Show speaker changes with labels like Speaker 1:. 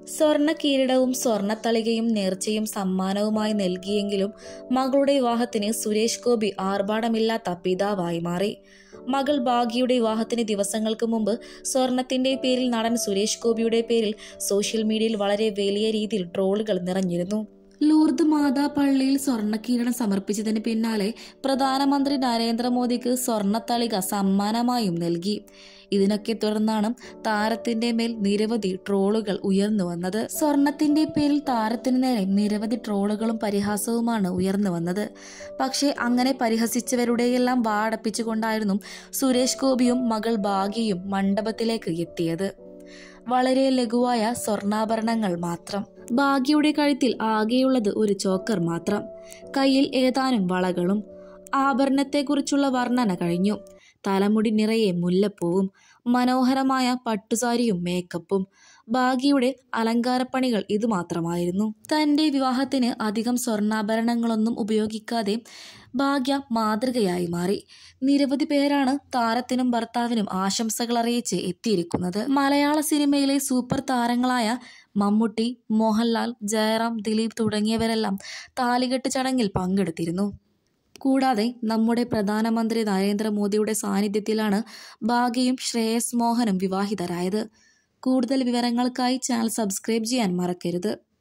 Speaker 1: സ്വർണ്ണ കിരീടവും സ്വർണ്ണത്തളികയും നേർച്ചയും സമ്മാനവുമായി നൽകിയെങ്കിലും മകളുടെ വിവാഹത്തിന് സുരേഷ് ഗോപി ആർഭാടമില്ലാത്ത പിതാവായി മാറി മകൾ ഭാഗ്യയുടെ വിവാഹത്തിന് ദിവസങ്ങൾക്ക് മുമ്പ് സ്വർണത്തിന്റെ പേരിൽ നടൻ സുരേഷ് ഗോപിയുടെ പേരിൽ സോഷ്യൽ മീഡിയയിൽ വളരെ വലിയ രീതിയിൽ ട്രോളുകൾ നിറഞ്ഞിരുന്നു ലൂർദ് മാതാ പള്ളിയിൽ സ്വർണ്ണക്കിരീടം സമർപ്പിച്ചതിന് പിന്നാലെ പ്രധാനമന്ത്രി നരേന്ദ്രമോദിക്ക് സ്വർണ്ണത്തളിക സമ്മാനമായും നൽകി ഇതിനൊക്കെ തുടർന്നാണ് താരത്തിന്റെ മേൽ നിരവധി ട്രോളുകൾ ഉയർന്നു വന്നത് സ്വർണത്തിന്റെ പേരിൽ താരത്തിന് നേരെ നിരവധി ട്രോളുകളും പരിഹാസവുമാണ് ഉയർന്നു വന്നത് പക്ഷേ അങ്ങനെ പരിഹസിച്ചവരുടെയെല്ലാം വാടപ്പിച്ചുകൊണ്ടായിരുന്നു സുരേഷ് ഗോപിയും മകൾ ഭാഗ്യയും മണ്ഡപത്തിലേക്ക് എത്തിയത് വളരെ ലഘുവായ സ്വർണ്ണാഭരണങ്ങൾ മാത്രം ഭാഗ്യയുടെ കഴുത്തിൽ ആകെയുള്ളത് ഒരു ചോക്കർ മാത്രം കയ്യിൽ ഏതാനും വളകളും ആഭരണത്തെക്കുറിച്ചുള്ള വർണ്ണന കഴിഞ്ഞു തലമുടി നിറയെ മുല്ലപ്പൂവും മനോഹരമായ പട്ടുസാരിയും മേക്കപ്പും ഭാഗ്യയുടെ അലങ്കാരപ്പണികൾ ഇതുമാത്രമായിരുന്നു തന്റെ വിവാഹത്തിന് അധികം സ്വർണ്ണാഭരണങ്ങളൊന്നും ഉപയോഗിക്കാതെ ഭാഗ്യ മാതൃകയായി മാറി നിരവധി പേരാണ് താരത്തിനും ഭർത്താവിനും ആശംസകൾ അറിയിച്ച് എത്തിയിരിക്കുന്നത് മലയാള സിനിമയിലെ സൂപ്പർ താരങ്ങളായ മമ്മൂട്ടി മോഹൻലാൽ ജയറാം ദിലീപ് തുടങ്ങിയവരെല്ലാം താലികെട്ട് ചടങ്ങിൽ പങ്കെടുത്തിരുന്നു കൂടാതെ നമ്മുടെ പ്രധാനമന്ത്രി നരേന്ദ്രമോദിയുടെ സാന്നിധ്യത്തിലാണ് ഭാഗ്യയും ശ്രേയസ് മോഹനും വിവാഹിതരായത് കൂടുതൽ വിവരങ്ങൾക്കായി ചാനൽ സബ്സ്ക്രൈബ് ചെയ്യാൻ മറക്കരുത്